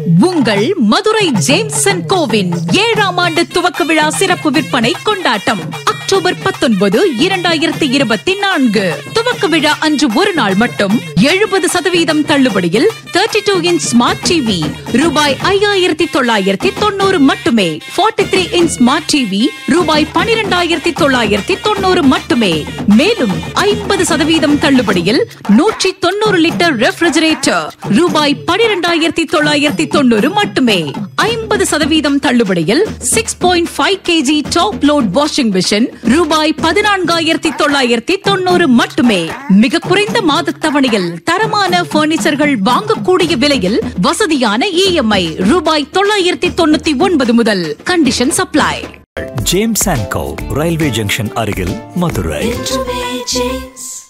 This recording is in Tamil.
உங்கள் மதுரை ஜேம்சன் கோவின் ஏழாம் ஆண்டு துவக்க விழா சிறப்பு விற்பனை கொண்டாட்டம் அக்டோபர் பத்தொன்பது இரண்டாயிரத்தி இருபத்தி நான்கு துவக்க விழா அன்று ஒரு நாள் மட்டும் எழுபது சதவீதம் தள்ளுபடியில் thirty two inch smart TV ரூபாய் ஐயாயிரத்தி தொள்ளாயிரத்தி தொண்ணூறு மட்டுமே forty three inch smart TV ரூபாய் பனிரெண்டாயிரத்தி தொள்ளாயிரத்தி தொண்ணூறு மட்டுமே மேலும் ஐம்பது சதவீதம் தள்ளுபடியில் நூற்றி தொண்ணூறு லிட்டர் ரெஃப்ரிஜரேட்டர் ரூபாய் பனிரெண்டாயிரத்தி தொள்ளாயிரத்தி தொண்ணூறு மட்டுமே ஐம்பது சதவீதம் தள்ளுபடியில் six point five KG top load washing machine ரூபாய் பதினான்காயிரத்தி தொள்ளாயிரத்தி தொண்ணூறு மட்டுமே மிக குறைந்த மாத தவணையில் தரமான பர்னிச்சர்கள் வாங்கக்கூடிய விலையில் வசதியான இஎம்ஐ ரூபாய் தொள்ளாயிரத்தி தொண்ணூத்தி ஒன்பது முதல் condition supply James and co railway junction அருகில் மதுரை Introvergence.